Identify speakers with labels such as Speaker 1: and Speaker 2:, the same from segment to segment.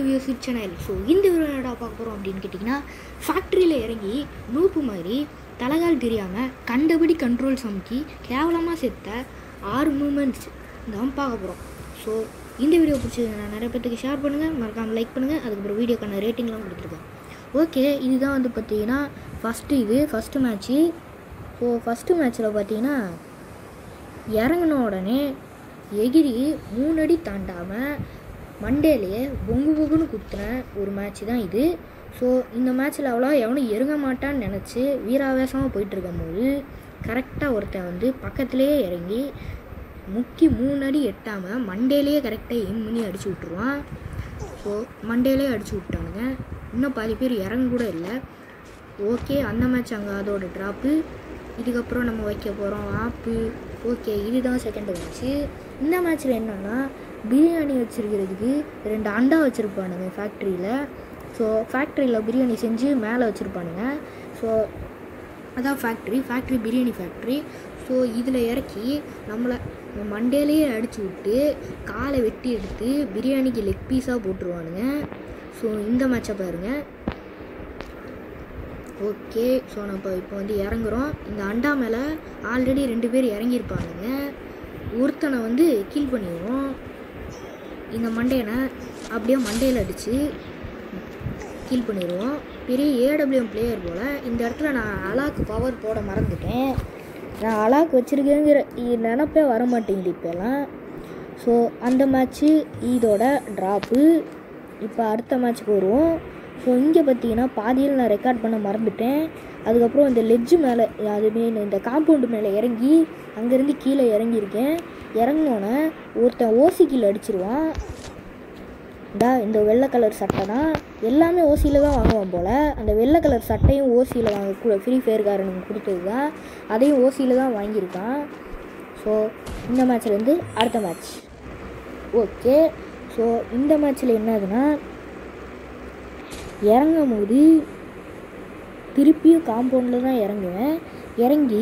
Speaker 1: use channel so இந்த வீடியோட பார்க்க போகிறோம் அப்படின்னு கேட்டிங்கன்னா ஃபேக்ட்ரியில் இறங்கி நூப்பு மாதிரி தலகால் தெரியாமல் கண்டபடி கண்ட்ரோல் சமைக்கி கேவலமாக செத்த ஆறு மூமெண்ட்ஸ் தான் பார்க்க போகிறோம் ஸோ இந்த வீடியோ பிடிச்சது நான் நிறைய பேத்துக்கு ஷேர் பண்ணுங்கள் மறக்காமல் லைக் பண்ணுங்கள் அதுக்கப்புறம் வீடியோக்கான ரேட்டிங்லாம் கொடுத்துருக்கேன் ஓகே இதுதான் வந்து பார்த்தீங்கன்னா ஃபஸ்ட்டு இது ஃபஸ்ட்டு மேட்ச்சு ஸோ ஃபஸ்ட்டு மேட்ச்சில் பார்த்தீங்கன்னா இறங்கின உடனே எகிரி மூணு அடி தாண்டாமல் மண்டேலேயே பொங்கு பொங்குன்னு குத்துன ஒரு மேட்ச் தான் இது ஸோ இந்த மேட்ச்சில் அவ்வளோ எவனும் இறங்க மாட்டான்னு நினச்சி வீராவேசமாக போயிட்டுருக்கும் போது கரெக்டாக ஒருத்தன் வந்து பக்கத்துலேயே இறங்கி முக்கி மூணு அடி எட்டாமல் மண்டேலேயே கரெக்டாக எய்ம் பண்ணி அடிச்சு விட்ருவான் ஸோ மண்டேலேயே அடிச்சு விட்டானுங்க இன்னும் பாதி பேர் இறங்க கூட இல்லை ஓகே அந்த மேட்ச் அங்கே அதோட ட்ராப்பு இதுக்கப்புறம் நம்ம வைக்க போகிறோம் ஆப்பு ஓகே இதுதான் செகண்ட் மேட்ச்சு இந்த மேட்ச்சில் என்னென்னா பிரியாணி வச்சுருக்கிறதுக்கு ரெண்டு அண்டா வச்சுருப்பானுங்க ஃபேக்ட்ரியில் ஸோ ஃபேக்ட்ரியில் பிரியாணி செஞ்சு மேலே வச்சுருப்பானுங்க ஸோ அதான் factory factory biryani factory so இதில் இறக்கி நம்மளை மண்டேலேயே அடிச்சு விட்டு காலை வெட்டி எடுத்து பிரியாணிக்கு லெக் பீஸாக போட்டுருவானுங்க ஸோ இந்த மேட்சை பாருங்கள் ஓகே ஸோ நம்ம இப்போ வந்து இறங்குறோம் இந்த அண்டா மேலே ஆல்ரெடி ரெண்டு பேர் இறங்கியிருப்பானுங்க ஒருத்தனை வந்து கில் பண்ணிடுவோம் இந்த மண்டையனை அப்படியே மண்டையில் அடித்து கில் பண்ணிடுவோம் பெரிய ஏடபிள்யூஎம் பிளேயர் போல் இந்த இடத்துல நான் அலாக்கு பவர் போட மறந்துட்டேன் நான் அலாக்கு வச்சுருக்கேங்கிற நினப்பே வர மாட்டேங்குது இப்போலாம் ஸோ அந்த மேட்ச்சு இதோட ட்ராப்பு இப்போ அடுத்த மேட்ச்சுக்கு வருவோம் ஸோ இங்கே பார்த்தீங்கன்னா பாதியில் நான் ரெக்கார்ட் பண்ண மறந்துட்டேன் அதுக்கப்புறம் இந்த லெட்ஜு மேலே அதுமே இந்த காம்பவுண்டு மேலே இறங்கி அங்கேருந்து கீழே இறங்கியிருக்கேன் இறங்கினோன்னே ஒருத்தன் ஓசி கீழே அடிச்சிருவான் இந்தா இந்த வெள்ளை கலர் சட்டை தான் எல்லாமே ஓசியில் தான் வாங்குவான் போல் அந்த வெள்ளை கலர் சட்டையும் ஓசியில் வாங்க ஃப்ரீ ஃபயர்காரனுக்கு கொடுத்தது தான் அதையும் ஓசியில் தான் வாங்கியிருக்கான் ஸோ இந்த மேட்ச்லேருந்து அடுத்த மேட்ச் ஓகே ஸோ இந்த மேட்ச்சில் என்னதுன்னா இறங்கும் போது திருப்பியும் காம்பவுண்டில் தான் இறங்குவேன் இறங்கி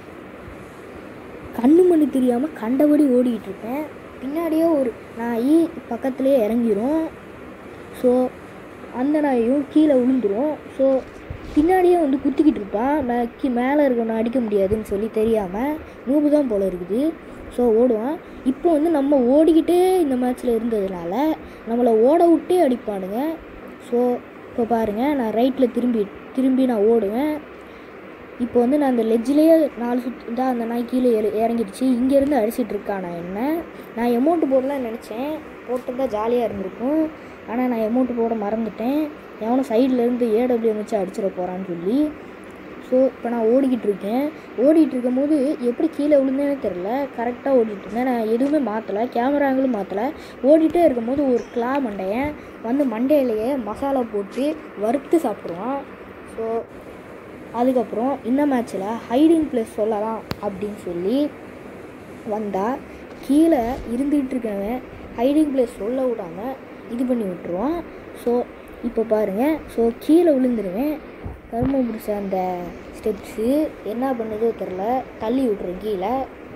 Speaker 1: கண்ணு மணி தெரியாமல் கண்டபடி ஓடிக்கிட்டு இருப்பேன் பின்னாடியே ஒரு நாய் பக்கத்துலேயே இறங்கிரும் ஸோ அந்த நாயும் கீழே விழுந்துரும் ஸோ பின்னாடியே வந்து குத்திக்கிட்டு இருப்பான் மே கீ மேலே இருக்கணும் அடிக்க முடியாதுன்னு சொல்லி தெரியாமல் நூபு தான் போல் இருக்குது ஸோ ஓடுவான் இப்போ வந்து நம்ம ஓடிக்கிட்டே இந்த மேட்ச்சில் இருந்ததுனால நம்மளை ஓட விட்டே அடிப்பானுங்க ஸோ இப்போ பாருங்கள் நான் ரைட்டில் திரும்பி திரும்பி நான் ஓடுவேன் இப்போ வந்து நான் அந்த லெஜ்லேயே நாலு சுற்றி தான் அந்த நாய் கீழே இற இறங்கிடுச்சு இங்கேருந்து அடிச்சிட்டு இருக்கான் நான் என்ன நான் எமௌண்ட்டு போடலாம்னு நினச்சேன் போட்டிருந்தா ஜாலியாக இருந்திருக்கும் ஆனால் நான் எமௌண்ட்டு போட மறந்துட்டேன் எவனும் சைட்லேருந்து ஏடபிள்யூ வச்சு அடிச்சிட போகிறான்னு சொல்லி ஸோ இப்போ நான் ஓடிக்கிட்டு இருக்கேன் ஓடிட்டு இருக்கும்போது எப்படி கீழே விழுந்தேனே தெரில கரெக்டாக ஓடிட்டு இருந்தேன் நான் எதுவுமே மாற்றலை கேமராங்களும் மாற்றலை ஓடிட்டே இருக்கும்போது ஒரு கிளா மண்டையன் வந்து மண்டையிலேயே மசாலா போட்டு வறுத்து சாப்பிட்ருவான் ஸோ அதுக்கப்புறம் இந்த மேட்ச்சில் ஹைடிங் பிளேஸ் சொல்லலாம் அப்படின்னு சொல்லி வந்தால் கீழே இருந்துகிட்டு இருக்கவன் ஹைடிங் பிளேஸ் சொல்ல விடாமல் இது பண்ணி விட்ருவான் ஸோ இப்போ பாருங்கள் ஸோ கீழே விழுந்துருவேன் கரும்பு பிடிச்ச அந்த ஸ்டெப்ஸு என்ன பண்ணுதோ தெரில தள்ளி விட்ருவேன் கீழே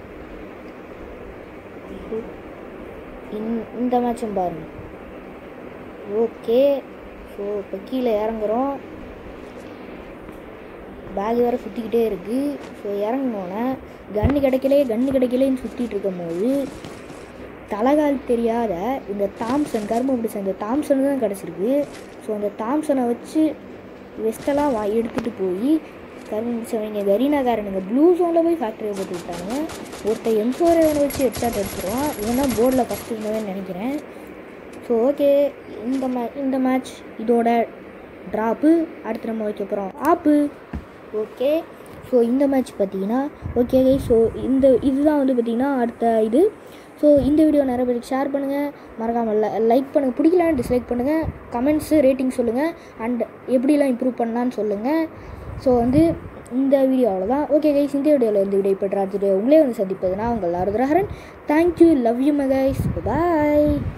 Speaker 1: இந் இந்த மேட்சும் பாருங்கள் ஓகே ஸோ இப்போ கீழே இறங்குறோம் பேக் வேறு சுற்றிக்கிட்டே இருக்குது ஸோ இறங்கினோன்னே கன்று கிடைக்கலே கன்று கிடைக்கலேன்னு சுற்றிட்டு இருக்கும் போது தலகால் தெரியாத இந்த தாம்சன் கரும்பு பிடிச்ச இந்த தாம்சன் தான் கிடச்சிருக்கு ஸோ அந்த தாம்சனை வச்சு வெஸ்டெல்லாம் வா எடுத்துகிட்டு போய் கரும்பு பிடிச்சவங்க கரீனாக்காரனுங்க ப்ளூ ஜோனில் போய் ஃபேக்ட்ரியை போட்டு விட்டாங்க ஒருத்தர் எம் ஃபோர் அவனை வச்சு ஹெட்ஷாட் அடிச்சிருவான் இவன் தான் போர்டில் ஃபஸ்ட்டு இருந்தவன் நினைக்கிறேன் ஸோ ஓகே இந்த மே இந்த மேட்ச் இதோட ட்ராப்பு அடுத்து நம்ம வைக்க போகிறோம் ஆப்பு ஓகே ஸோ இந்த மேட்ச் பார்த்தீங்கன்னா ஓகே ஸோ இந்த இதுதான் வந்து பார்த்திங்கன்னா அடுத்த இது ஸோ இந்த வீடியோ நிறைய பேருக்கு ஷேர் பண்ணுங்கள் மறக்காமல் லைக் பண்ணுங்கள் பிடிக்கலான்னு டிஸ்லைக் பண்ணுங்கள் கமெண்ட்ஸு ரேட்டிங் சொல்லுங்கள் அண்ட் எப்படிலாம் இம்ப்ரூவ் பண்ணலான்னு சொல்லுங்கள் ஸோ வந்து இந்த வீடியோ அவ்வளோதான் ஓகே கைஸ் இந்த வீடியோவில் இந்த வீடியோ இப்போ உங்களே வந்து சந்திப்பதுனா உங்கள் ஆறுதரஹரன் தேங்க்யூ லவ் யூ மகைஸ் பாய்